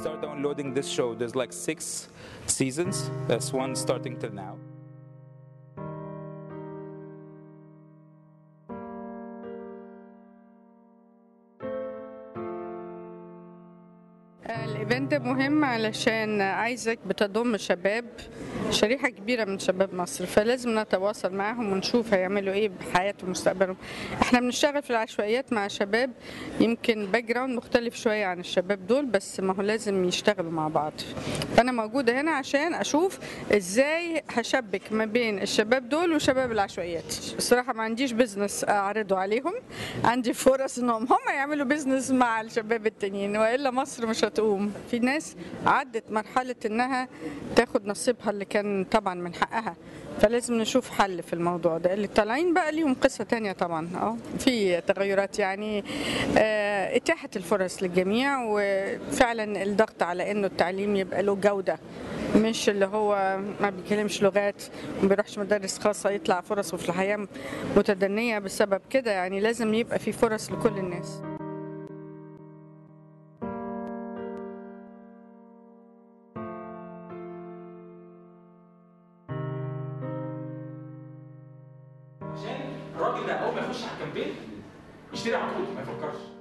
start downloading this show, there's like six seasons. That's one starting till now. الايفنت ده مهم علشان ايزك بتضم شباب شريحة كبيرة من شباب مصر فلازم نتواصل معاهم ونشوف هيعملوا ايه بحياتهم ومستقبلهم احنا بنشتغل في العشوائيات مع شباب يمكن باك جراوند مختلف شوية عن الشباب دول بس ما هو لازم يشتغلوا مع بعض فانا موجودة هنا عشان اشوف ازاي هشبك ما بين الشباب دول وشباب العشوائيات الصراحة ما عنديش بزنس اعرضه عليهم عندي فرص انهم هم يعملوا بزنس مع الشباب التانيين والا مصر مش هتقوم في ناس عدت مرحلة انها تاخد نصيبها اللي كان طبعا من حقها فلازم نشوف حل في الموضوع ده اللي طالعين بقى ليهم قصة تانية طبعا اه في تغيرات يعني آه، اتاحة الفرص للجميع وفعلا الضغط على انه التعليم يبقى له جودة مش اللي هو ما بيتكلمش لغات وما بيروحش مدارس خاصة يطلع فرصه في الحياة متدنية بسبب كده يعني لازم يبقى في فرص لكل الناس عشان الراجل ده اول ما يخش على الكامبين يشتري على طول ما يفكرش